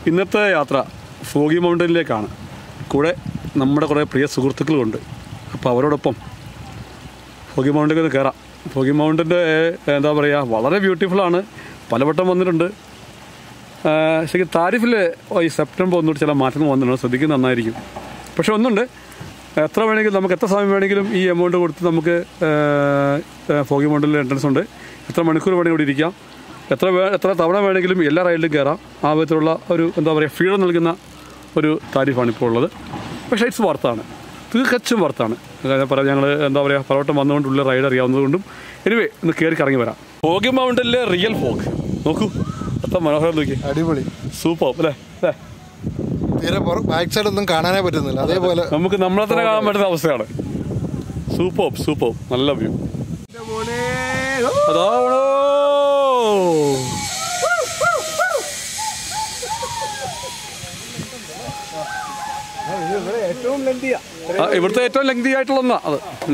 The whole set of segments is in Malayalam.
ഇന്നത്തെ യാത്ര ഫോഗി മൗണ്ടനിലേക്കാണ് കൂടെ നമ്മുടെ കുറേ പ്രിയ സുഹൃത്തുക്കളുമുണ്ട് അപ്പോൾ അവരോടൊപ്പം ഫോഗി മൗണ്ടനിൽ ഒന്ന് കയറാം ഫോഗി മൗണ്ടൻ്റെ എന്താ പറയുക വളരെ ബ്യൂട്ടിഫുള്ളാണ് പലവട്ടം വന്നിട്ടുണ്ട് ആ, ശരിക്കും താരിഫിൽ ഈ സെപ്റ്റംബർ ഒന്നുകൂടി ചില മാറ്റങ്ങൾ വന്നിട്ടുണ്ട് ശ്രദ്ധിക്കുന്നത് നന്നായിരിക്കും പക്ഷെ ഒന്നുണ്ട് എത്ര വേണമെങ്കിലും നമുക്ക് എത്ര സമയം വേണമെങ്കിലും ഈ എമൗണ്ട് കൊടുത്ത് നമുക്ക് ഫോഗി മൗണ്ടനിൽ എൻട്രൻസ് ഉണ്ട് എത്ര മണിക്കൂർ വേണമെങ്കിൽ ഇവിടെ ഇരിക്കാം എത്ര വേ എത്ര തവണ വേണമെങ്കിലും എല്ലാ റൈഡിലും കയറാം ആ വിധത്തിലുള്ള ഒരു എന്താ പറയുക ഫ്രീഡം നൽകുന്ന ഒരു താരിഫാണ് ഇപ്പോൾ ഉള്ളത് പക്ഷേ ഇറ്റ്സ് വർത്താണ് തീർച്ചയായും വർത്താണ് പറയാം ഞങ്ങൾ എന്താ പറയുക പലവട്ടം വന്നുകൊണ്ടുള്ള റൈഡ് അറിയാവുന്നതുകൊണ്ടും എനിവേ ഒന്ന് കയറി കറങ്ങി വരാം ഫോഗി മൗണ്ടനിലെ റിയൽ ഫോഗ് നോക്കൂ എത്ര മനോഹരം നോക്കി അടിപൊളി സൂപ്പർ അല്ലേ അല്ലേ തീരെ ബാക്ക് സൈഡ് ഒന്നും കാണാനേ പറ്റുന്നില്ല അതേപോലെ നമുക്ക് നമ്മളെ തന്നെ കാണാൻ പറ്റുന്ന അവസ്ഥയാണ് സൂപ്പർ സൂപ്പർ നല്ല വ്യൂ അതാവണോ ആ, ഇവിടുത്തെ ഏറ്റവും ലെങ്തി ആയിട്ടുള്ള ഒന്നാ അത് ഉം.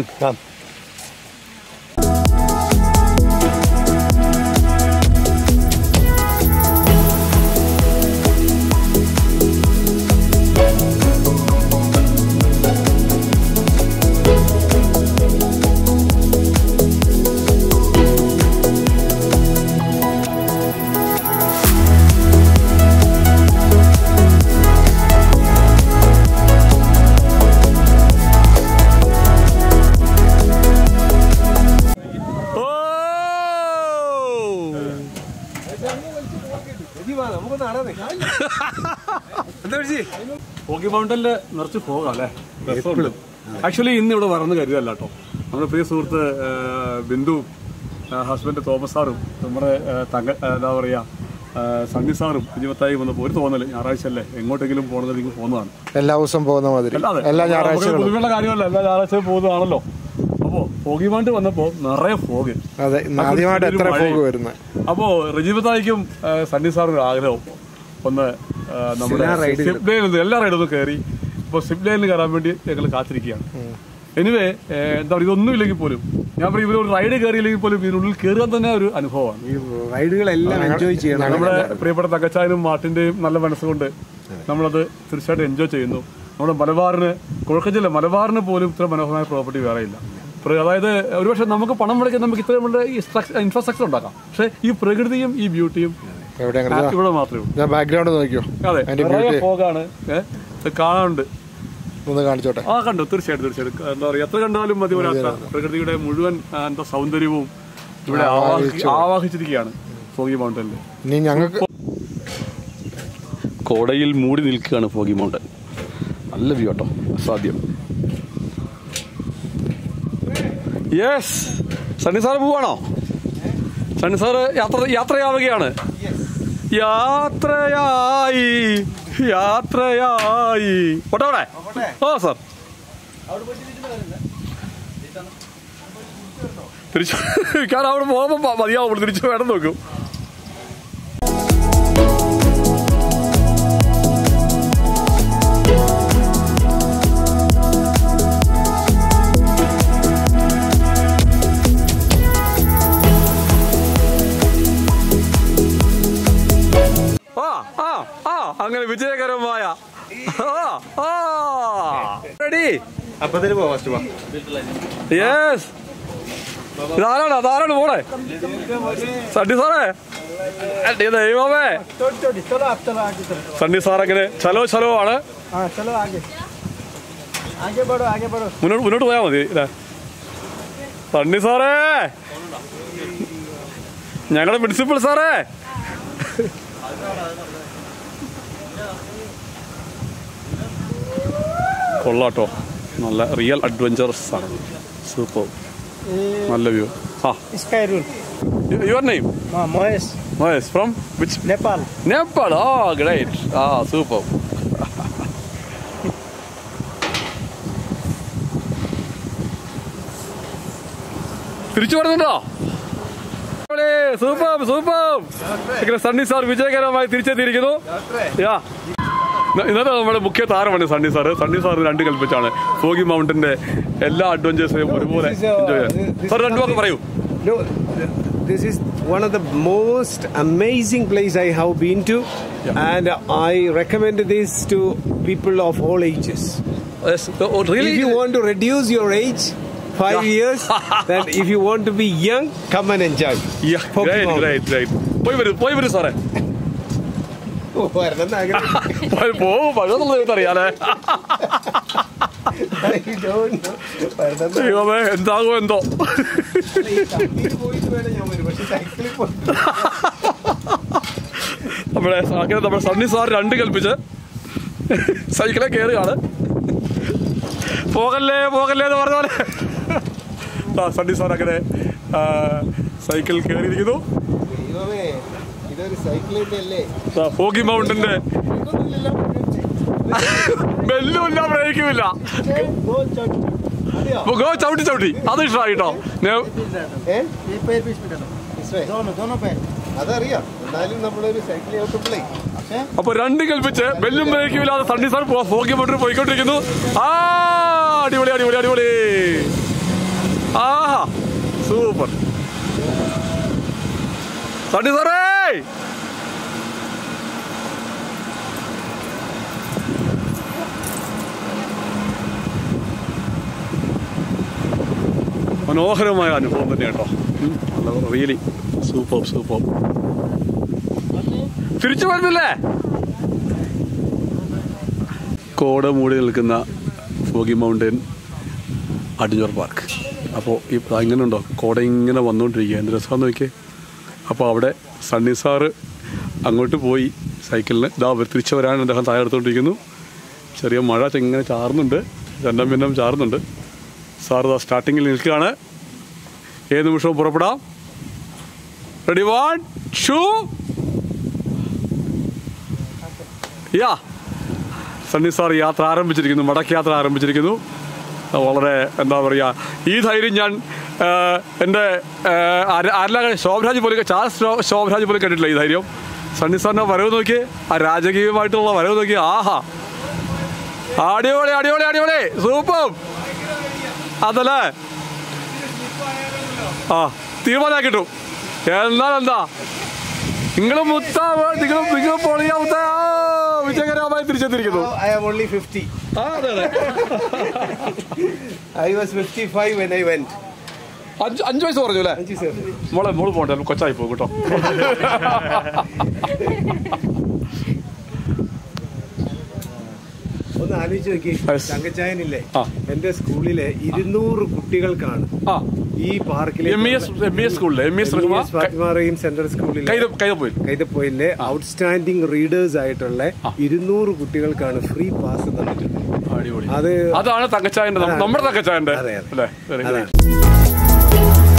ഓ ഫോഗി മൗണ്ടനില് നിറച്ച് ഫോഗാ അല്ലേ ആക്ച്വലി ഇന്ന് ഇവിടെ വരന്ന് കരുതല്ല കേട്ടോ നമ്മുടെ പ്രിയ സുഹൃത്ത് ആ, ബിന്ദു ഹസ്ബൻഡ് തോമസ് സാറും നമ്മുടെ ആ, തങ്ക ആ, എന്താ പറയാ ആ, സണ്ണി സാറും ഇരുപത്തായി വന്നപ്പോൾ ഒരു തോന്നല് ഞായറാഴ്ച അല്ലേ എങ്ങോട്ടെങ്കിലും പോകണമെങ്കിൽ പോകുന്നതാണ് എല്ലാ ദിവസവും പോകുന്ന മാതിരി അല്ലാതെ എല്ലാ നമുക്ക് ഞായറാഴ്ചകളും പൊതുവെയുള്ള കാര്യമല്ല എല്ലാ ഞായറാഴ്ചയും പോകുന്നതാണല്ലോ അപ്പോൾ ഫോഗി മൗണ്ട് വന്നപ്പോൾ നിറയെ ഫോഗ് അതെ ഇന്ന് ആദ്യമായിട്ട് എത്ര പോക്ക് വരുന്നത് അപ്പോ റജീബത്തായിക്കും സണ്ണി സാറിന് ആഗ്രഹം ഒന്ന് ആ, നമ്മുടെ സിപ്പ് ലൈനിൽ എല്ലാ റൈഡൊന്നും കയറി ഇപ്പോൾ സിപ്പ് ലൈനിൽ കയറാൻ വേണ്ടി ഞങ്ങൾ കാത്തിരിക്കുകയാണ് എനിവേ എന്താ പറയുക ഇതൊന്നും ഇല്ലെങ്കിൽ പോലും ഞാൻ പറയും ഇവരൊരു റൈഡ് കയറിയില്ലെങ്കിൽ പോലും ഇതിനുള്ളിൽ കയറാൻ തന്നെ ഒരു അനുഭവമാണ് റൈഡുകളെല്ലാം എൻജോയ് ചെയ്യണം നമ്മുടെ പ്രിയപ്പെട്ട തക്കച്ചായനും മാർട്ടിന്റെയും നല്ല മനസ്സുകൊണ്ട് നമ്മളത് തീർച്ചയായിട്ടും എൻജോയ് ചെയ്യുന്നു നമ്മുടെ മലബാറിന് കുഴക്കം ജില്ല മലബാറിന് പോലും ഇത്ര മനോഹരമായ പ്രോപ്പർട്ടി വേറെ ഇല്ല പ്ര- അതായത് ഒരുപക്ഷെ നമുക്ക് പണം മുടക്കി നമുക്ക് ഇത്രയും നമ്മുടെ ഈ ഇൻഫ്രാസ്ട്രക്ചർ ഉണ്ടാക്കാം പക്ഷേ ഈ പ്രകൃതിയും ഈ ബ്യൂട്ടിയും എവിടെ ആ, ഇവിടെ മാത്രമേ ഉള്ളൂ ഞാൻ ബാക്ക്ഗ്രൗണ്ട് നോക്കിയോ അതെ അതിന്റെ നിറയെ beauty. ഫോഗാണ് ഏഹ് ഇത് കാണാനുണ്ട് ഒന്ന് കാണിച്ചോട്ടെ ആ കണ്ടു തീർച്ചയായിട്ടും തീർച്ചയായിട്ടും എന്താ പറയുക എത്ര കണ്ടാലും മതി വരാത്ത പ്രകൃതിയുടെ മുഴുവൻ ആ, എന്താ സൗന്ദര്യവും ഇവിടെ ആവാഹി- ആവാഹിച്ചിരിക്കുകയാണ് ഫോഗി മൗണ്ടനിൽ ഇനി ഞങ്ങൾക്ക് കോടയിൽ മൂടി നിൽക്കുകയാണ് ഫോഗി മൗണ്ടൻ നല്ല വ്യൂ കേട്ടോ അസാധ്യം യെസ് സണ്ണി സാറ് പോവാണോ സണ്ണി സാറ് യാത്ര യാത്രയാവുകയാണ് യാത്രയായി യാത്രയായി പോട്ടെ ഓ സാർ തിരിച്ചു കാരണം അവിടെ പോകുമ്പോൾ മതിയാവും തിരിച്ചു വേണം നോക്കും ആ ആ ആ അങ്ങനെ വിജയകരമായ റെഡി അപ്പത്തിന് പോവാ ഫസ്റ്റ് വാ യെസ് ഇതാരാണ് അതാരാണ് പോണേ സണ്ണി സാറേ എന്റെ ദൈവമേ സണ്ണി സാർ അങ്ങനെ ചലോ ചലോ ആണ് चलो आगे आगे बढ़ो आगे बढ़ो മുന്നോട്ട് മുന്നോട്ട് പോയാൽ മതി ഇല്ലേ സണ്ണി സാറേ ഞങ്ങളുടെ പ്രിൻസിപ്പൽ സാറേ കൊള്ളാട്ടോ നല്ല റിയൽ അഡ്വഞ്ചറസ് ആണ് സൂപ്പർ നല്ല വ്യൂ ആ स्काई रूल യുവർ നെയിം हाँ महेश മഹേഷ് ഫ്രം വിച്ച് नेपाल നേപ്പാൾ ആ ഗ്രേറ്റ് ആ സൂപ്പർ തിരിച്ചു വരുന്നുണ്ടോ സൂപ്പർ സൂപ്പർ സണ്ണി സാർ വിജയകരമായി തിരിച്ചെത്തിയിരിക്കുന്നു യാ ഇന്ന- ഇന്നത്തെ നമ്മുടെ മുഖ്യ താരമാണ് സണ്ണി സാർ സണ്ണി സാർ രണ്ട് കൽപ്പിച്ചാണ് ഫോഗി മൗണ്ടന്റെ എല്ലാ അഡ്വഞ്ചേഴ്സിനെയും ഒരുപോലെ എൻജോയ് ചെയ്യാൻ സാർ രണ്ടു വാക്ക് പറയൂ No, this is one of the most amazing place I have been to, and I recommend this to people of all ages. Yes, oh, really? If you want to reduce your age five Yeah. years, then if you want to be young, come and enjoy. Yeah, Pocky great, Mountain. great, great. പോയി വരൂ പോയി വരൂ സാറേ ഓ, വരണമെന്ന് ആഗ്രഹം. പോയി പോകും പഴമെന്നുള്ളത് അറിയാലേ I don't know. വരണമെന്ന് ദൈവമേ എന്താകും എന്തോ ഈ കമ്പനിയിൽ പോയിട്ട് വേണം ഞാൻ വരും. പക്ഷേ സൈക്കിളിൽ പോയിട്ട് നമ്മുടെ അങ്ങനെ നമ്മുടെ സണ്ണി സാർ രണ്ട് കൽപ്പിച്ച് സൈക്കിളെ കയറുകയാണ് പോകല്ലേ പോകല്ലേ എന്ന് പറഞ്ഞ പോലെ ആ സണ്ണി സാർ അങ്ങനെ ആ, സൈക്കിൾ കയറിയിരിക്കുന്നു ദൈവമേ, ഇതൊരു സൈക്കിളിന്റെ അല്ലേ ആ, ഫോഗി മൗണ്ടന്റെ ഇതൊന്നുമില്ലല്ലോ. ബെല്ലുമില്ല ബ്രേക്കുമില്ല അതെയോ? ഗോ ചവിട്ടി ചവിട്ടി അത് ഇഷ്ടമായി കേട്ടോ ഞാൻ ഏ? ये पैर पे स्पीड है ഇഷ്ടമായി? दोनों दोनों पैर അതറിയാം എന്നാലും നമ്മളൊരു സൈക്കിൾ ചവിട്ടുമ്പോഴേ അപ്പൊ രണ്ട് കൽപ്പിച്ച് ബെല്ലും ബ്രേക്കും ഇല്ലാതെ സണ്ണി സാർ പോ- ഫോഗി മൗണ്ടൻ പോയിക്കൊണ്ടിരിക്കുന്നു ആ അടിപൊളി അടിപൊളി അടിപൊളി ആഹാ സൂപ്പർ സണ്ണി സാറേ മനോഹരമായ അനുഭവം തന്നെ കേട്ടോ റിയലി സൂപ്പർ സൂപ്പർ തിരിച്ചു വരുന്നില്ലേ കോട മൂടി നിൽക്കുന്ന ഫോഗി മൗണ്ടൻ അഡ്വഞ്ചർ പാർക്ക് അപ്പോൾ ഈ ഇങ്ങനെ ഉണ്ടോ കോട ഇങ്ങനെ വന്നുകൊണ്ടിരിക്കുക എന്ത് രസമാണെന്ന് നോക്കിയേ അപ്പോൾ അവിടെ സണ്ണി സാറ് അങ്ങോട്ട് പോയി സൈക്കിളിന് ഇതാ അവർ തിരിച്ചു വരാൻ അദ്ദേഹം തയ്യാറെടുത്തുകൊണ്ടിരിക്കുന്നു ചെറിയ മഴ ഇങ്ങനെ ചാറുന്നുണ്ട് രണ്ടാം പിന്നം ചാറുന്നുണ്ട് സാർ ഇതാ സ്റ്റാർട്ടിങ്ങിൽ നിൽക്കുകയാണ് ഏത് നിമിഷവും പുറപ്പെടാം റെഡി വൺ ഷൂ യാ സണ്ണി സാർ യാത്ര ആരംഭിച്ചിരിക്കുന്നു മടക്ക് യാത്ര ആരംഭിച്ചിരിക്കുന്നു ആ, വളരെ എന്താ പറയുക ഈ ധൈര്യം ഞാൻ ആ, എൻ്റെ ആരെല്ലാം ശോഭരാജ് പോലും ചാൾസ് ശോ- ശോഭരാജ് പോലും കണ്ടിട്ടില്ല ഈ ധൈര്യം സണ്ണി സാറിൻ്റെ വരവ് നോക്കി ആ രാജകീയമായിട്ടുള്ള വരവ് നോക്കി ആഹാ അടിപൊളി അടിപൊളി അടിപൊളി സൂപ്പർ അതല്ലേ ആ തീരുമാനം കിട്ടും എന്നാൽ എന്താ നിങ്ങൾ മുത്ത നിങ്ങൾ നിങ്ങൾ പൊളിയാ മുത്ത ആ, വിജയകരമായി തിരിച്ചെത്തിയിരിക്കുന്നു I am only 50. ആ, അതെ, അതെ. I was 55 when I went. അഞ്ച് അഞ്ച് വയസ്സ് പറഞ്ഞു അല്ലേ Thank you, sir. മോളെ മോള് പോകണ്ട കൊച്ചായി പോകും കേട്ടോ ഒന്ന് ആലോചിച്ച് നോക്കി Yes. തങ്കച്ചായനില്ലേ ആ. എന്റെ സ്കൂളിലെ ഇരുന്നൂറ് കുട്ടികൾക്കാണ് ആ ഈ പാർക്കിലെ M E S M E S സ്കൂളിലെ M E S Rahman Fathima Raheem central സ്കൂളിലെ കൈത കൈതപ്പോയി കൈതപ്പോയിലെ ഔട്ട്സ്റ്റാൻഡിംഗ് റീഡേഴ്സ് ആയിട്ടുള്ള ഇരുന്നൂറ് കുട്ടികൾക്കാണ് ഫ്രീ പാസ് തന്നിട്ടുള്ളത് അടിപൊളി അത് അതാണ് തങ്കച്ചായന്റെ നമ്മ- നമ്മുടെ തങ്കച്ചായന്റെ അതെ, അതെ. അല്ലേ Very good. അതാണ്.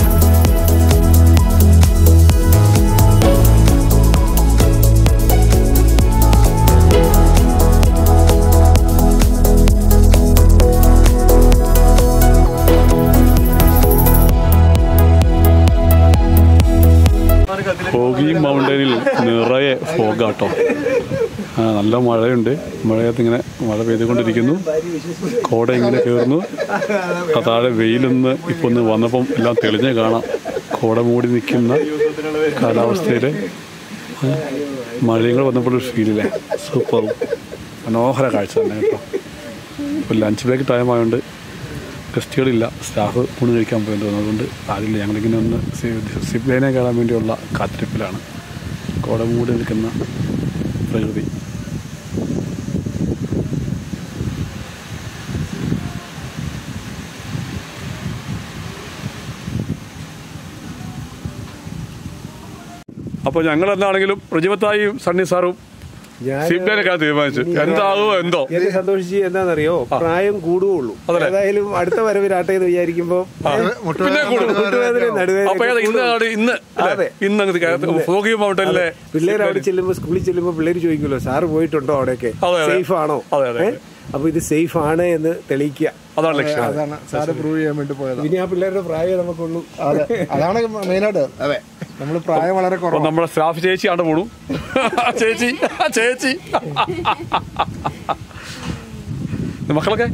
ഫോഗി മൗണ്ടനിൽ നിറയെ ഫോഗാട്ടോ ആ, നല്ല മഴയുണ്ട് മഴയത്ത് ഇങ്ങനെ മഴ പെയ്തുകൊണ്ടിരിക്കുന്നു കോട ഇങ്ങനെ കയറുന്നു ആ താഴെ വെയിലൊന്ന് ഇപ്പൊ ഒന്ന് വന്നപ്പം എല്ലാം തെളിഞ്ഞ് കാണാം കോട മൂടി നിൽക്കുന്ന കാലാവസ്ഥയിൽ മഴയും കൂടെ വന്നപ്പോഴൊരു ഫീലില്ലേ സൂപ്പർ മനോഹര കാഴ്ച തന്നെ കേട്ടോ ഇപ്പോൾ ലഞ്ച് ബ്രേക്ക് ടൈം ആയതുകൊണ്ട് ഗസ്റ്റുകളില്ല സ്റ്റാഫ് ഊണ് കഴിക്കാൻ പോയെന്ന് തോന്നുന്നു അതുകൊണ്ട് ആരില്ല ഞങ്ങളിങ്ങനെ ഒന്ന് സിപ്പ് ലൈനെ കാണാൻ വേണ്ടിയുള്ള കാത്തിരിപ്പിലാണ് കോട മൂടി നിൽക്കുന്ന പ്രകൃതി അപ്പോൾ ഞങ്ങൾ എന്താണെങ്കിലും പ്രജിമത്തായും സണ്ണി സാറും ഞാൻ സിപ്പ് ലൈനൊക്കെ തീരുമാനിച്ചു എന്താകുമോ എന്തോ എന്നെ സന്തോഷിച്ച് എന്താണെന്നറിയോ പ്രായം കൂടുകയുള്ളൂ അതല്ലേ? ഏതായാലും അടുത്ത വരവിലാട്ടെ എന്ന് വിചാരിക്കുമ്പോ പിന്നെ കൂടും മുട്ടുവേദന നടുവേദന അപ്പൊ ഏതാ ഇന്ന് അവിടെ ഇന്ന് അല്ലേ? അതെ. ഇന്ന് അങ്ങ് ഫോഗി മൗണ്ടനിലെ പിള്ളേർ അവിടെ ചെല്ലുമ്പോ സ്കൂളിൽ ചെല്ലുമ്പോ പിള്ളേർ ചോദിക്കുമല്ലോ സാറ് പോയിട്ടുണ്ടോ അവിടെയൊക്കെ അതെ, അതെ. സേഫ് ആണോ അതെ, അതെ, ഏ? അപ്പൊ ഇത് സേഫ് ആണ് എന്ന് തെളിയിക്കുക അതാണ് ലക്ഷ്യം അതാണ് സാറ് പ്രൂവ് ചെയ്യാൻ വേണ്ടി പോയത് ഇനി ആ പിള്ളേരുടെ പ്രായം നമുക്കുള്ളൂ അതെ അതാണ് മെയിനായിട്ട് അതെ നമ്മൾ പ്രായം വളരെ അപ്പൊ കുറവാണ് നമ്മുടെ സ്റ്റാഫ് ചേച്ചി ആണ് പോണു ചേച്ചി ചേച്ചി മക്കളൊക്കെ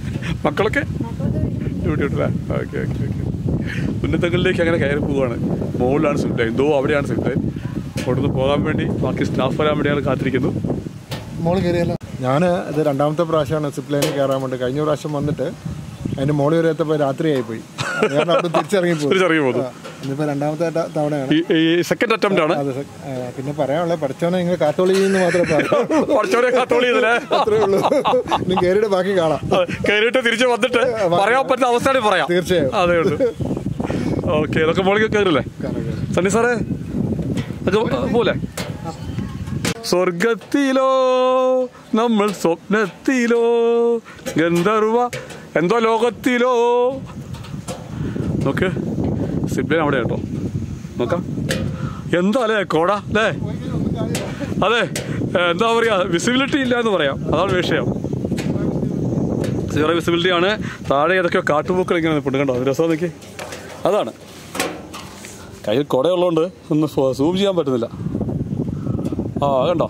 മക്കളൊക്കെ ഡ്യൂട്ടി ഉണ്ടല്ലേ ഓക്കെ ഓക്കെ ഓക്കെ ഉന്നതങ്ങളിലേക്ക് അങ്ങനെ കയറി പോവാണ് മുകളിലാണ് സിപ്പ് ലൈൻ ദോ അവിടെയാണ് സിപ്പ് ലൈൻ അവിടുന്ന് പോകാൻ വേണ്ടി ബാക്കി സ്റ്റാഫ് വരാൻ വേണ്ടിയാണ് കാത്തിരിക്കുന്നു മോള് കയറിയല്ല ഞാൻ ഇത് രണ്ടാമത്തെ പ്രാവശ്യമാണ് സിപ്പ് ലൈനിൽ കയറാൻ വേണ്ടി കഴിഞ്ഞ പ്രാവശ്യം വന്നിട്ട് അതിന്റെ മോളിൽ വരെ എത്തപ്പോൾ രാത്രിയായി പോയി ഞാൻ അവിടെ തിരിച്ചിറങ്ങി പോയി തിരിച്ചറിയി പോകുന്നു ഇന്നിപ്പോ രണ്ടാമത്തെ ത- തവണയാണ് ഈ ഈ സെക്കൻഡ് അറ്റംപ്റ്റ് ആണ് അത് സ- ആ, പിന്നെ പറയാനുള്ളത് പഠിച്ചവനെ നിങ്ങൾ കാത്തോളിന്ന് മാത്രമേ പറയൂ കുറച്ചുകൂടെ കാത്തോളി ഇതിലെ അത്രേ ഉള്ളൂ ഇനി കയറിയിട്ട് ബാക്കി കാണാം കയറിയിട്ട് തിരിച്ച് വന്നിട്ട് പറയാൻ പറ്റുന്ന അവസ്ഥയാണ് പറയാം തീർച്ചയായും. അതേ ഉള്ളൂ ഓക്കെ ഇതൊക്കെ മോളിൽ കയറില്ലേ സണ്ണി സാറേ ഇതൊക്കെ പോലെ സ്വർഗത്തിലോ നമ്മൾ സ്വപ്നത്തിലോ ഗന്ധർവ എന്തോ ലോകത്തിലോ നോക്ക് സിബ്ലൈൻ അവിടെ കേട്ടോ നോക്കാം എന്താ അല്ലേ കോട അല്ലേ അതെ ഏ, എന്താ പറയാ വിസിബിലിറ്റി ഇല്ല എന്ന് പറയാം അതാണ് വിഷയം സീറോ വിസിബിലിറ്റി ആണ് താഴെ ഏതൊക്കെയോ കാട്ടുപൂക്കൾ ഇങ്ങനെ നിൽപ്പുണ്ട് കണ്ടോ അത് രസം നോക്കി അതാണ് കയ്യിൽ കുടയുള്ളതുകൊണ്ട് ഒന്ന് സൂം ചെയ്യാൻ പറ്റുന്നില്ല ആ അത് കണ്ടോ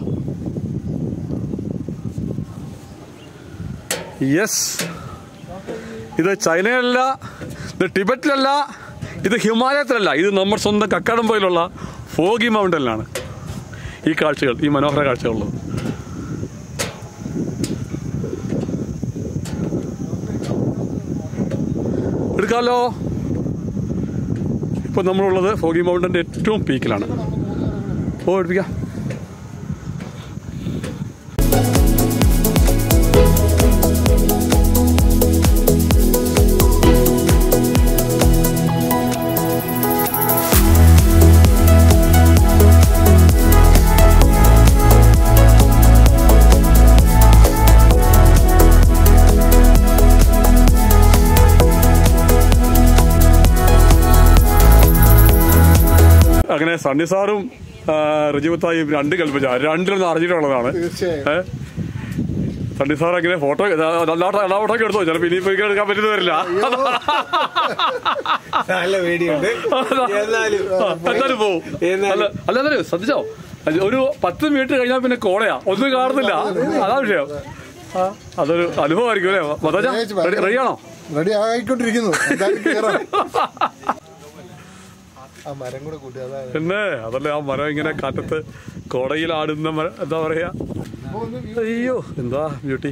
യെസ് ഇത് ചൈനയിലല്ല ഇത് ടിബറ്റിലല്ല ഇത് ഹിമാലയത്തിലല്ല ഇത് നമ്മുടെ സ്വന്തം കക്കാടംപോയിലുള്ള ഫോഗി മൗണ്ടനിലാണ് ഈ കാഴ്ചകൾ ഈ മനോഹര കാഴ്ചകളുള്ളത് എടുക്കാമല്ലോ ഇപ്പം നമ്മളുള്ളത് ഫോഗി മൗണ്ടൻ്റെ ഏറ്റവും പീക്കിലാണ് ഓ എടുപ്പിക്കാം അങ്ങനെ സണ്ണി സാറും ആ, റിജിമത്തായും രണ്ട് കൽപ്പിച്ച രണ്ടിലൊന്നും അറിഞ്ഞിട്ടുള്ളതാണ് തീർച്ചയായും. ഏ? സണ്ണി സാർ അങ്ങനെ ഫോട്ടോ എല്ലാ ഫോട്ടോ ഒക്കെ എടുത്തോ ചിലപ്പോൾ ഇനിയിപ്പോ ഇങ്ങനെ എടുക്കാൻ പറ്റുന്ന വരില്ല നല്ല പേടിയുണ്ട് എന്നാലും ആ, എന്തായാലും പോവും എന്നാലും- അല്ല അല്ല എന്നാലും ശ്രദ്ധിച്ചോ അത് ഒരു പത്ത് മിനിറ്റ് കഴിഞ്ഞാൽ പിന്നെ കോടയാ ഒന്നും കാണുന്നില്ല അതാ വിഷയം ആ, അതൊരു അനുഭവമായിരിക്കും അല്ലേ മതോജ റെഡി റെഡിയാണോ റെഡി ആയിക്കൊണ്ടിരിക്കുന്നു എന്തായാലും കേറാം ആ മരം കൂടെ കൂട്ടി അതാണ് പിന്നെ അതല്ലേ ആ മരം ഇങ്ങനെ കാറ്റത്ത് കോടയിൽ ആടുന്ന മരം എന്താ പറയാ അയ്യോ എന്താ ബ്യൂട്ടി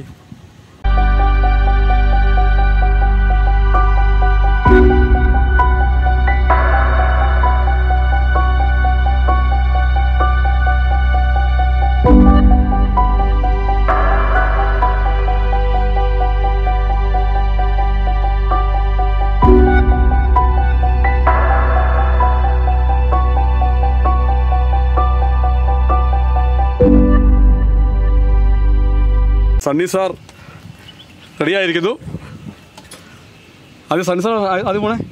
സണ്ണി സാർ റെഡിയായിരിക്കുന്നു അത് സണ്ണി സാർ ആ- അത് പോണേ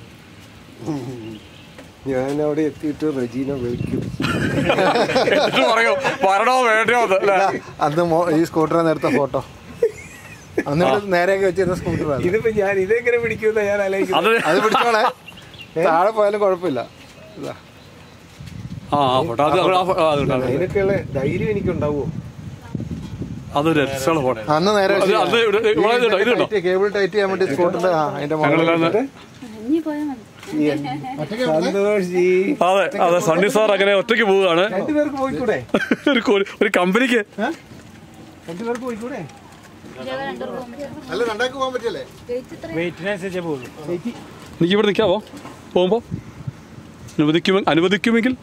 ഞാൻ അവിടെ എത്തിയിട്ട് റെജീന വിളിക്കും എന്നിട്ട് പറയോ വരണോ വേണ്ടയോ എന്ന് അല്ലേ അന്ന് മോ- ഈ സ്കൂട്ടറിനെ നേരത്തെ ഫോട്ടോ എന്നിട്ട് നേരെയൊക്കെ വെച്ചിരുന്ന സ്കൂട്ടറാണ് ഇതിപ്പോ ഞാൻ ഇതെങ്ങനെ പിടിക്കുന്ന ഞാൻ ആലോചിക്കുന്നു അത് അത് പിടിച്ചോളെ താഴെ പോയാലും കുഴപ്പമില്ല ഇതാ. ആ ആ ഫോട്ടോ അത് അത് ആ ഫോ- ആ, അത് ഉണ്ട്, അത് ഉണ്ട്. അതിനൊക്കെയുള്ള ധൈര്യം എനിക്കുണ്ടാവുമോ അതൊരു രസമുള്ള ഫോട്ടോ അന്ന് നേരെ അത് അത് ഇവിടെ ഇവിടെ ഇതുണ്ടോ? ഇതുണ്ടോ? കേബിൾ ടൈറ്റ് ചെയ്യാൻ വേണ്ടി സ്കൂട്ടറിന്റെ ആ അതിന്റെ മുകളിൽ ഞങ്ങളെല്ലാം ഇനി പോയാൽ മതി സന്തോഷ് ജി അതെ അതെ സണ്ണി സാർ അങ്ങനെ ഒറ്റയ്ക്ക് പോവുകയാണ് രണ്ടുപേർക്ക് പോയിക്കൂടെ ഒരു കോ- ഒരു കമ്പനിക്ക് രണ്ടുപേർക്ക് പോയിക്കൂടെ രണ്ടു റൂം അല്ല രണ്ടാൾക്ക് പോകാൻ പറ്റിയല്ലേ വെയിറ്റിനനുസരിച്ചേ പോകുള്ളൂ എനിക്ക് ഇവിടെ നിൽക്കാവോ പോകുമ്പോൾ അനുവദിക്കുമെ അനുവദിക്കുമെങ്കിൽ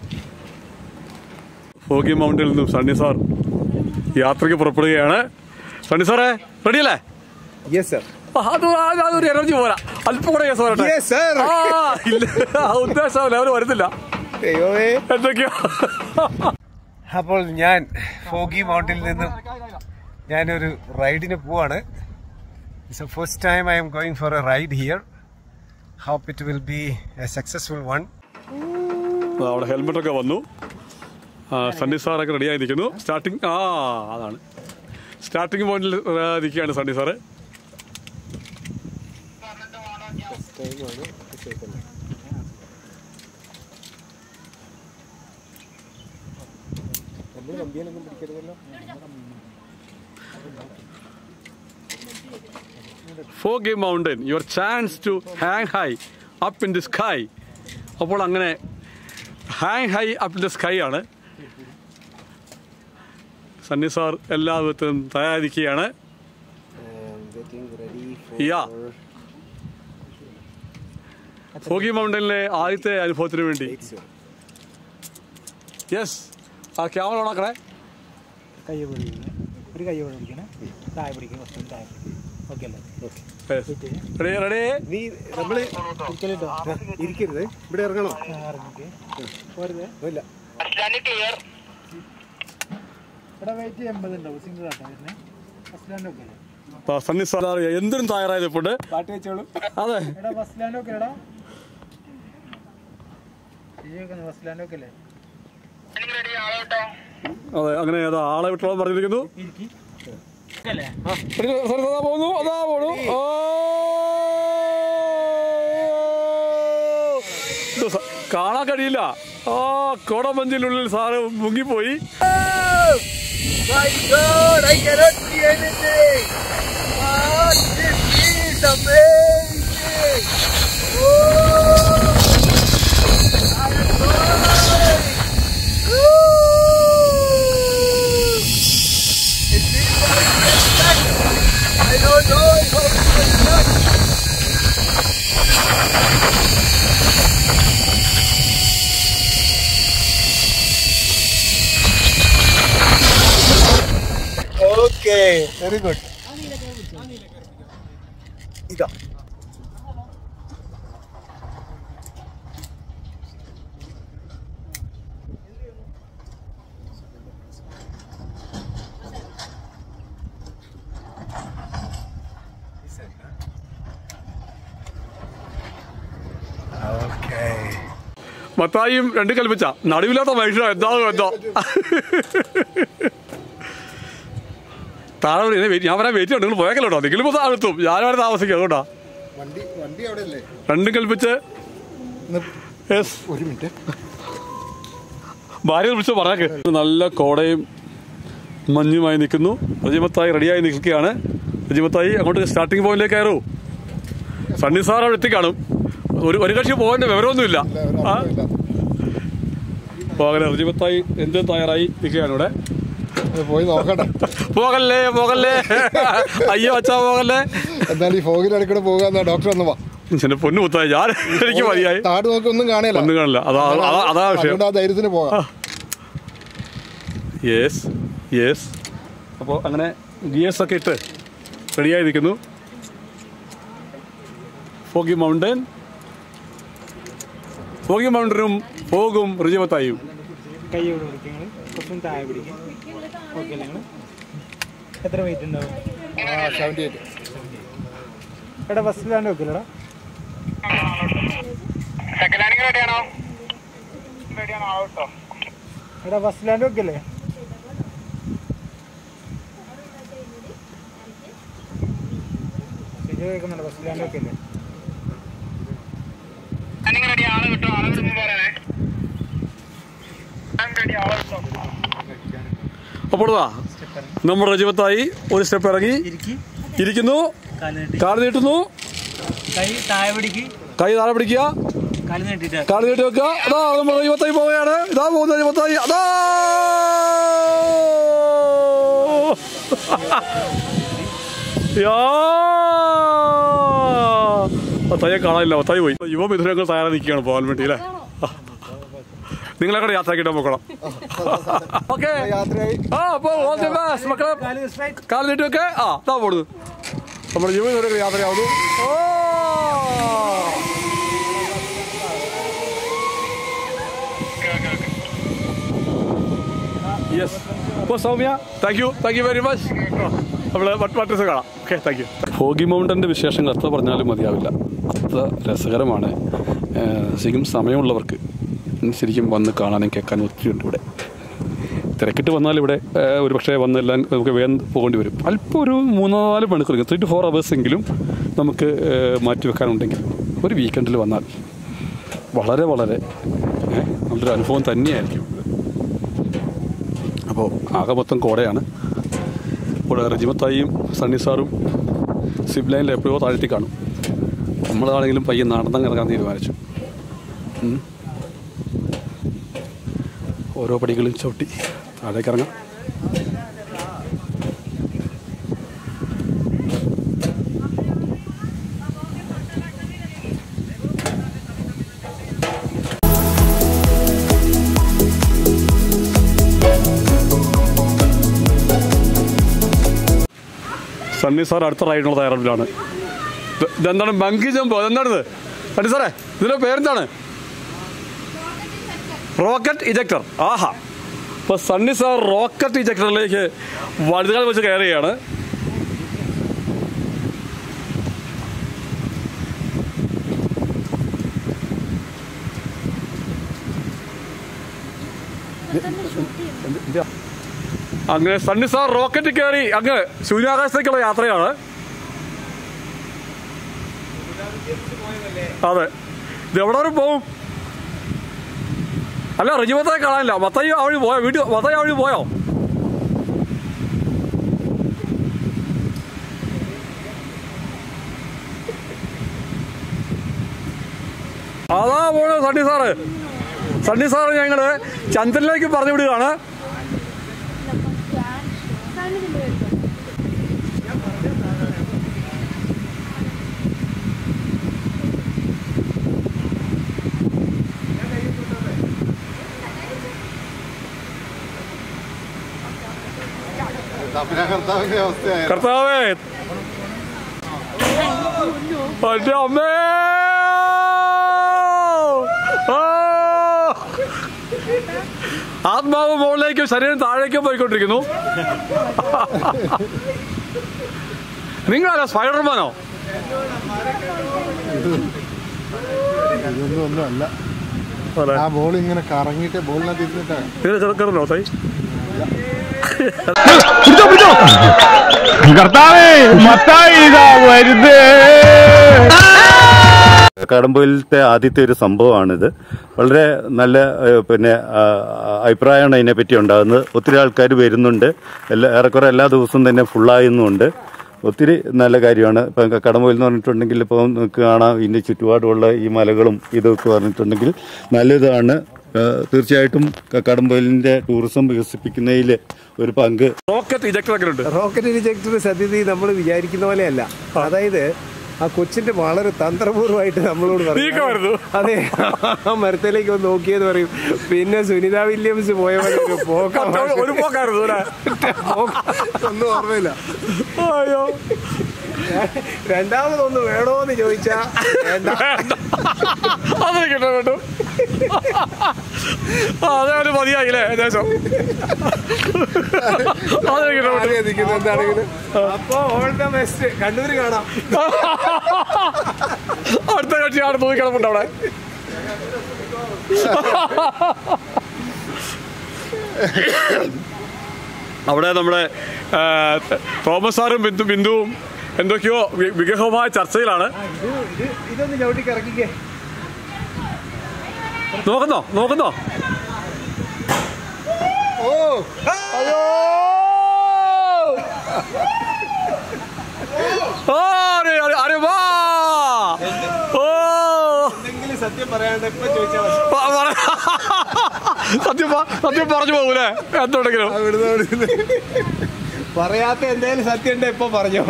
ഫോഗി മൗണ്ടിൽ നിന്നും സണ്ണി സാർ യാത്രയ്ക്ക് പുറപ്പെടുകയാണ് സണ്ണി സാറേ റെഡിയല്ലേ യെസ് സർ ആ, അത് അത് അതൊരു എനർജി പോരാ അല്പം കൂടെ കേസ് വരട്ടെ Yes, sir. ആ, ഇല്ല ആ ഉദ്ദേശം ലെവൽ വരുന്നില്ല ദൈവമേ എന്തൊക്കെയാ അപ്പോൾ ഞാൻ ഫോഗി മൗണ്ടിൽ നിന്നും ഞാനൊരു റൈഡിന് പോവാണ് it's a first time I'm going for a ride here hope it will be a successful one ആ, അവിടെ ഹെൽമെറ്റ് ഒക്കെ വന്നു ആ, സണ്ണി സാറൊക്കെ റെഡിയായി നിൽക്കുന്നു സ്റ്റാർട്ടിങ് ആ അതാണ് സ്റ്റാർട്ടിങ് പോയിന്റിൽ നിൽക്കുകയാണ് Sunny sir foggy mountain your chance to hang high up in the sky അപ്പോൾ അങ്ങനെ hang high up the sky ആണ് സണ്ണി സാർ എല്ലാ വിധത്തിലും തയ്യാറിരിക്കുകയാണ് യാ ഫോഗി മൗണ്ടനിലെ ആദ്യത്തെ അനുഭവത്തിന് വേണ്ടി യെസ് ആ ക്യാമറ ഓണാക്കണേ കൈ പിടിക്കുന്നത് ഒരു കൈ പിടിക്കണേ താഴെ പിടിക്കും കുറച്ച് താഴെ ഓക്കെ അല്ലേ റെഡി റെഡി നീ നമ്മള് ഇരിക്കലിട്ടോ ഇരിക്കരുത് ഇവിടെ ഇറങ്ങണോ ഇറങ്ങിക്ക് പോരുതേ ഇല്ല ഇവിടെ വെയിറ്റ് എൺപത് ഉണ്ടാവും സിംഗിൾ ആട്ടോ വരുന്നത് ബസ് സ്റ്റാൻഡ് ഒക്കെ അല്ലേ ആ, സണ്ണി സാർ എന്തിനും തയ്യാറായത് ഇപ്പോൾ പാട്ട് വെച്ചോളൂ അതെ എടാ ബസ് സ്റ്റാൻഡ് ഒക്കെ എടാ ബസ് സ്റ്റാൻഡ് ഒക്കെ അല്ലേ അതെ അങ്ങനെ ഏതാ ആളെ വിട്ടോളം പറഞ്ഞിരിക്കുന്നു ഇരിക്കി അല്ലേ സണ്ണി സാർ അതാ പോകുന്നു അതാ പോണു ഓ! ഇത് സ- കാണാൻ കഴിയില്ല ആ കോടമഞ്ചിനുള്ളിൽ സാറ് മുങ്ങിപ്പോയി ഓക്കെ വെരി ഗുഡ് ഇതാ ഓക്കെ മത്തായിയും രണ്ട് കൽപ്പിച്ച നടുവില്ലാത്ത മനുഷ്യ എന്താ എന്താ താഴെ വരെ വെയിറ്റ് ഞാൻ വരാൻ വെയിറ്റ് ഉണ്ട് നിങ്ങൾ പോയേക്കല്ലോ കേട്ടോ നിങ്ങളും ഇപ്പോൾ താഴെ എത്തും ഞാൻ അവിടെ താമസിക്കാം അതുകൊണ്ടാ വണ്ടി വണ്ടി അവിടെ അല്ലേ രണ്ടും കൽപ്പിച്ച് യെസ് ഒരു മിനിറ്റ് ഭാര്യ വിളിച്ച് പറഞ്ഞേക്ക് നല്ല കോടയും മഞ്ഞുമായി നിൽക്കുന്നു റജിമത്തായി റെഡിയായി നിൽക്കുകയാണ് റജിമത്തായി അങ്ങോട്ട് സ്റ്റാർട്ടിംഗ് പോയിന്റിലേക്ക് കയറൂ സണ്ണി സാർ അവിടെ എത്തിക്കാണും ഒരു ഒരു കക്ഷി പോകേണ്ട വിവരമൊന്നുമില്ല ആ അപ്പോൾ അങ്ങനെ റജിമത്തായി എന്തും തയ്യാറായി നിൽക്കുകയാണ് ഇവിടെ പോയി നോക്കട്ടെ പോകല്ലേ പോകല്ലേ അയ്യോ അച്ഛാ പോകല്ലേ എന്തായാലും ഈ ഫോഗിന്റെ അടുക്കൂടെ പോകാന്ന ഡോക്ടർ ഒന്ന് വാ എന്റെ പൊന്നു മുത്തായി ഞാൻ എനിക്ക് മതിയായി താട് നോക്കി ഒന്നും കാണില്ല ഒന്നും കാണില്ല അതാ അതാ അതാ വിഷയം അതുകൊണ്ട് ആ ധൈര്യത്തിന് പോകാം യെസ് യെസ് അപ്പോൾ അങ്ങനെ ഗിയേഴ്സ് ഒക്കെ ഇട്ട് റെഡിയായി നിൽക്കുന്നു ഫോഗി മൗണ്ടൻ ഫോഗി മൗണ്ടനും ഫോഗും റിജവത്തായും കൈ ഇവിടെ പിടിക്കും നിങ്ങൾ കുറച്ചും താഴെ പിടിക്കും ഓക്കെ അല്ലേ നിങ്ങൾ എത്ര വെയിറ്റ് ഉണ്ടാവും സെവൻറ്റി എയ്റ്റ് എടാ ബസ് സ്റ്റാൻഡ് വെക്കില്ലടാ എടാ ബസ് സ്റ്റാൻഡ് വെക്കല്ലേ ശരി കേൾക്കുന്നുണ്ട് ബസ് സ്റ്റാൻഡ് വെക്കല്ലേ അപ്പോൾ ഇതാ നമ്മുടെ രജവത്തായി ഒരു സ്റ്റെപ്പ് ഇറങ്ങി ഇരിക്കി ഇരിക്കുന്നു കാല് നീട്ടി കാല് നീട്ടുന്നു കൈ താഴെ പിടിക്ക് കൈ താഴെ പിടിക്കുക കാല് നീട്ടിട്ട് കാല് നീട്ടി വെക്കുക അതാ നമ്മുടെ രജവത്തായി പോവുകയാണ് ഇതാ പോകുന്ന രജവത്തായി അതാ യാ ഒത്തായെ കാണാനില്ല ഒത്തായി പോയി യുവ മിഥുനങ്ങൾ തയ്യാറായി നിൽക്കുകയാണ് പോകാൻ വേണ്ടി അല്ലേ നിങ്ങളെ കൂടെ യാത്രയാക്കിയിട്ട് പോകണം ഓക്കെ യാത്രയായി ആ അപ്പൊ all the best, മക്കളെ കാല് സ്ട്രൈറ്റ് കാല് നീട്ടി വെക്കേ ആ ഇതാ പോടുന്നു നമ്മുടെ യുവ മിഥുനങ്ങൾ യാത്രയാവുന്നു ഓ യെസ് അപ്പോൾ Soumya thank you thank you very much നമ്മൾ മറ്റസ് കാണാം ഓക്കെ താങ്ക് യു ഫോഗി മൗണ്ടൻ്റെ വിശേഷങ്ങൾ എത്ര പറഞ്ഞാലും മതിയാവില്ല അത്ര രസകരമാണ് ഏഹ് ശരിക്കും സമയമുള്ളവർക്ക് ശരിക്കും വന്ന് കാണാനും കേൾക്കാനും ഒത്തിരി ഉണ്ട് ഇവിടെ തിരക്കിട്ട് വന്നാൽ ഇവിടെ ഏഹ് ഒരു പക്ഷേ വന്നെല്ലാം നമുക്ക് വേഗം പോകേണ്ടി വരും അല്പം ഒരു മൂന്നോ നാല് മണിക്കൂർ ത്രീ ടു ഫോർ അവേഴ്സ് എങ്കിലും നമുക്ക് ഏഹ് മാറ്റി വെക്കാനുണ്ടെങ്കിൽ ഒരു വീക്കെൻഡിൽ വന്നാൽ വളരെ വളരെ ഏഹ് നല്ലൊരു അനുഭവം തന്നെയായിരിക്കും ഇത് അപ്പോൾ ആകെ മൊത്തം കോടയാണ് ഇവിടെ റജിമത്തായിയും സണ്ണി സാറും സിബ് ലൈനിൽ എപ്പോഴോ താഴ്ത്തി കാണും നമ്മളാണെങ്കിലും പയ്യെ നടന്നങ്ങ് ഇറങ്ങാൻ തീരുമാനിച്ചു ഉം. ഓരോ പടികളും ചവിട്ടി താഴേക്ക് ഇറങ്ങാം സണ്ണി സാർ അടുത്ത റൈഡിനുള്ള തയ്യാറെടുപ്പിലാണ് ഇത് ഇതെന്താണ് ബങ്കി ജമ്പോ അതെന്താണിത് സണ്ണി സാറേ ഇതിൻ്റെ പേരെന്താണ് റോക്കറ്റ് ഇജക്ടർ ആഹാ ഇപ്പോൾ സണ്ണി സാർ റോക്കറ്റ് ഇജക്ടറിലേക്ക് വലുതുകൾ വെച്ച് കയറുകയാണ് അങ്ങനെ സണ്ണി സാർ റോക്കറ്റ് കയറി അങ്ങ് ശൂന്യാകാശത്തേക്കുള്ള യാത്രയാണ് അതെ ഇത് എവിടെ വരെ പോവും അല്ല റജിമത്തെ കാണാനില്ല മത്തയ്യ ആ വഴി പോയോ വീട്ടിൽ മത്തയ്യ ആ വഴി പോയോ അതാ പോണ സണ്ണി സാറ് സണ്ണി സാറ് ഞങ്ങള് ചന്ദ്രനിലേക്ക് പറഞ്ഞു വിടുകയാണ് കർത്താവിന്റെ അവസ്ഥയായ കർത്താവേ എന്റെ അമ്മേ ആ! ആത്മാവ് മുകളിലേക്കും ശരീരം താഴേക്കും പോയിക്കൊണ്ടിരിക്കുന്നു നിങ്ങളല്ല സ്പൈഡർമാനോ ഇതൊന്നും ഒന്നും അല്ല അതെ ആ ബോൾ ഇങ്ങനെ കറങ്ങിയിട്ട് ബോളിനകത്ത് ഇരുന്നിട്ടാണ് നിങ്ങൾ കയറുന്നോ തൈ കടമ്പയിലത്തെ ആദ്യത്തെ ഒരു സംഭവമാണിത് വളരെ നല്ല ഏഹ്, പിന്നെ ആ, ആ, അഭിപ്രായമാണ് അതിനെപ്പറ്റി ഉണ്ടാകുന്നത് ഒത്തിരി ആൾക്കാർ വരുന്നുണ്ട് എല്ലാ ഏറെക്കുറെ എല്ലാ ദിവസവും തന്നെ ഫുള്ളായുന്നുണ്ട് ഒത്തിരി നല്ല കാര്യമാണ് ഇപ്പം കടമ്പയിൽ എന്ന് പറഞ്ഞിട്ടുണ്ടെങ്കിൽ ഇപ്പം നിങ്ങൾക്ക് കാണാം ഇതിൻ്റെ ചുറ്റുപാടുമുള്ള ഈ മലകളും ഇതൊക്കെ പറഞ്ഞിട്ടുണ്ടെങ്കിൽ നല്ലതാണ് ഏഹ്, തീർച്ചയായിട്ടും ക- കടമ്പയിലിൻ്റെ ടൂറിസം വികസിപ്പിക്കുന്നതിൽ ഒരു പങ്ക് റോക്കറ്റ് ഇജക്ടർ ഒക്കെ ഉണ്ട് റോക്കറ്റ് റിജക്ടർ സത്യത്തിൽ നമ്മൾ വിചാരിക്കുന്ന പോലെയല്ല അതായത് ആ കൊച്ചിന്റെ വളരെ തന്ത്രപൂർവ്വമായിട്ട് നമ്മളോട് നീക്കമായിരുന്നു. അതെ ആ മരത്തിലേക്ക് ഒന്ന് നോക്കിയെന്ന് പറയും പിന്നെ സുനിത വില്യംസ് പോയ പോലെ ഒരു പോക്ക ഒരു പോക്കായിരുന്നു അല്ലേ ഒന്നും ഓർമ്മയില്ല അയ്യോ രണ്ടാമതൊന്ന് വേണോന്ന് ചോദിച്ചാ വേണ്ട അതെനിക്ക് ഇഷ്ടപ്പെട്ടു ആ, അതൊരു മതിയായില്ലേ ഏകദേശം അതെനിക്ക് ഇഷ്ടപ്പെട്ടു ആദ്യം നിൽക്കുന്നത് എന്താണെങ്കിലും അപ്പൊ ഓൾ ദ ബെസ്റ്റ് കണ്ണൂര് കാണാം അടുത്ത കക്ഷി ആണ് തൂക്കി കിടപ്പുണ്ട് അവിടെ അവിടെ നമ്മുടെ ആ, തോമസ് സാറും ബിന്ദു ബിന്ദുവും എന്തൊക്കെയോ വി- വിഗ്രഹമായ ചർച്ചയിലാണ് ഇത് ഇതൊന്ന് ചവിട്ടി കറക്കിക്കേ നോക്കുന്നോ നോക്കുന്നോ ഓ അയ്യോ ഓ അരെ അരെ അരെ വാ ഓ എന്തെങ്കിലും സത്യം പറയാണ്ട് ഇപ്പൊ ചോദിച്ചാൽ മതി പ- പറ- സത്യം പ- സത്യം പറഞ്ഞു പോകൂലേ എന്തുണ്ടെങ്കിലും അവിടുന്ന് അവിടുന്ന് പറയാത്ത എന്തെങ്കിലും സത്യം ഉണ്ടോ ഇപ്പൊ പറഞ്ഞോ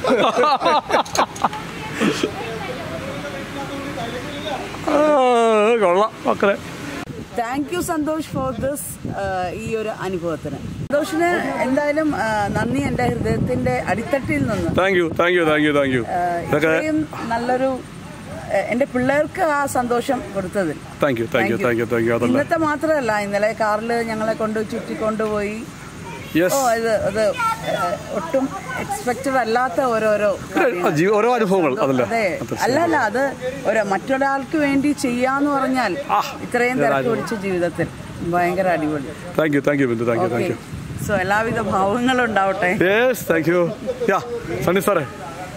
ആ, കൊള്ളാം മക്കളെ thank you Santhosh for this ഈ ഒരു അനുഭവത്തിന് സന്തോഷിന് എന്തായാലും ആ, നന്ദി എൻ്റെ ഹൃദയത്തിന്റെ അടിത്തട്ടിൽ നിന്ന് thank you thank you thank you thank you ആ, ഇതൊക്കെ ഇത്രയും നല്ലൊരു ആ, എൻ്റെ പിള്ളേർക്ക് ആ സന്തോഷം കൊടുത്തതിൽ thank you thank you thank you thank you അതല്ല ഇന്നത്തെ മാത്രമല്ല ഇന്നലെ കാറിൽ ഞങ്ങളെ കൊണ്ട് ചുറ്റിക്കൊണ്ടുപോയി ഓ യെസ് ഇത് അത് ആ, ഒട്ടും എക്സ്പെക്റ്റഡ് അല്ലാത്ത ഓരോരോ കാര്യങ്ങൾ. ഓരോ അനുഭവങ്ങൾ അതല്ല അതെ അല്ല അല്ല അത് ഒരു മറ്റൊരാൾക്ക് വേണ്ടി ചെയ്യാന്ന് പറഞ്ഞാൽ ഇത്രയും തിരക്ക് പിടിച്ച ജീവിതത്തിൽ ഭയങ്കര അടിപൊളി thank you thank you Bindu thank you thank okay you so എല്ലാവിധ ഭാവങ്ങളും ഉണ്ടാവട്ടെ yes thank you yeah Sunny സാറേ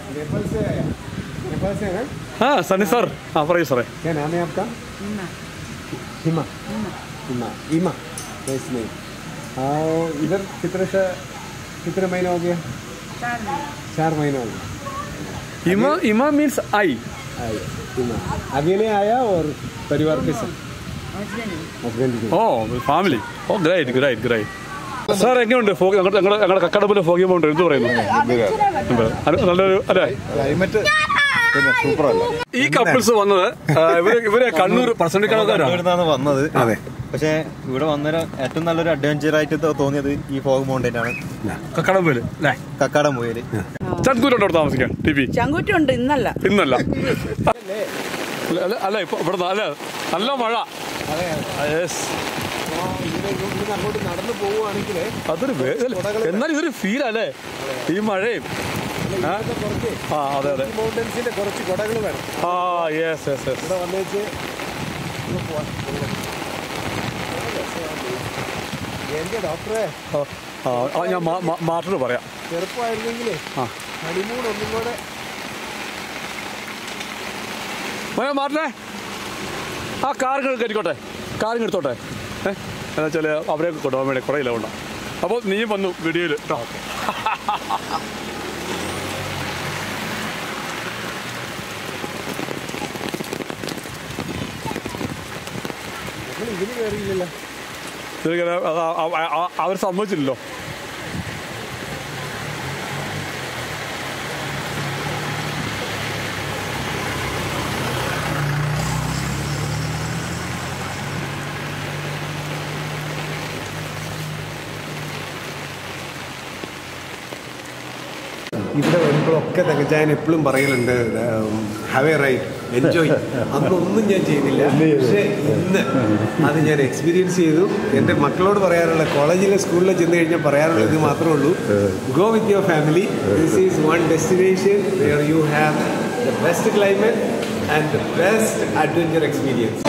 नेपाल से है ആ സണ്ണി സാർ ആ പറയൂ സാറേ क्या नाम है आपका हिमा हिमा हिमा नाइस नेम और इधर कितने से कितने महीने हो गया चार महीने हो गया ഇമ ഇമ മീൻസ് ഐ आया हिमा अकेले आया और परिवार के साथ ഓ ഫാമിലി ഓ ഗ്രേറ്റ് ഗ്രേറ്റ് ഗ്രേറ്റ് സാർ എങ്ങനെയുണ്ട് ഫോഗ് ഞങ്ങളുടെ ഞങ്ങളുടെ ഞങ്ങളുടെ കക്കാടമ്പിലെ ഫോഗി മൗണ്ടൻ എന്ത് പറയുന്നു അത് നല്ലൊരു അല്ലേ ക്ലൈമറ്റ് പിന്നെ സൂപ്പറല്ല ഈ കപ്പിൾസ് വന്നത് ആ, ഇവര് ഇവരെ കണ്ണൂർ പർസണ്ടിക്കാരക്കാരാണ് ഇവിടുന്നാണ് വന്നത് അതെ പക്ഷേ ഇവിടെ വന്നൊരു ഏറ്റവും നല്ലൊരു അഡ്വഞ്ചർ ആയിട്ട് തോ- തോന്നിയത് ഈ ഫോഗ് മൗണ്ടൻ ആണ് കക്കാടമ്പില് അല്ലേ കക്കാടം മുയല് ചങ്കൂരുണ്ടോ അവിടെ താമസിക്കാൻ ടി പി ചങ്കൂറ്റുണ്ട് ഇന്നല്ല ഇന്നല്ല അല്ല, അല്ല അല്ല ഇപ്പൊ ഇവിടെ അല്ല നല്ല മഴ Yes. അങ്ങോട്ട് നടന്നു പോവുകയാണെങ്കിൽ അതൊരു വേ- അല്ല, എന്നാലും ഇതൊരു ഫീൽ അല്ലേ ഈ മഴയും ആ? ആ അതെ അതെ മൗണ്ടൻസിന്റെ കുറച്ച് കുടകൾ വേണം ആ യെസ് യെസ് യെസ് ഇവിടെ വന്നേച്ച് എന്റെ ഡോക്ടറെ ആ ഞാൻ മാറ്റോട് പറയാം ചെറുപ്പമായിരുന്നെങ്കിലേ ആ. ഹണിമൂൺ ഒന്നും കൂടെ മോനെ മാറ്റണേ ആ കാറുകൾ കയറ്റിക്കോട്ടെ കാറുകൾ എടുത്തോട്ടെ ഏ എന്താ വെച്ചാൽ അവരെ കൊണ്ടുപോകാൻ വേണ്ടി കുറേ ഇല്ല കൊണ്ടാ അപ്പോൾ നീയും വന്നു വീഡിയോയിൽ കേട്ടോ ഇതിന് കയറിയില്ലല്ലോ ഇതിലിങ്ങനെ അത് ആ- ആ- ആ- അവർ സമ്മതിച്ചില്ലല്ലോ ഇവിടെ വരുമ്പോഴൊക്കെ തകജാൻ എപ്പോഴും പറയലുണ്ട് ഹാവ് എ റൈറ്റ് എൻജോയ് അന്നൊന്നും ഞാൻ ചെയ്തില്ല പക്ഷേ ഇന്ന് അത് ഞാൻ എക്സ്പീരിയൻസ് ചെയ്തു എൻ്റെ മക്കളോട് പറയാറുള്ള കോളേജിലെ സ്കൂളിൽ ചെന്ന് കഴിഞ്ഞാൽ പറയാറുള്ള ഇത് മാത്രമേ ഉള്ളൂ go with your family this is one destination where you have the best climate and the best adventure experience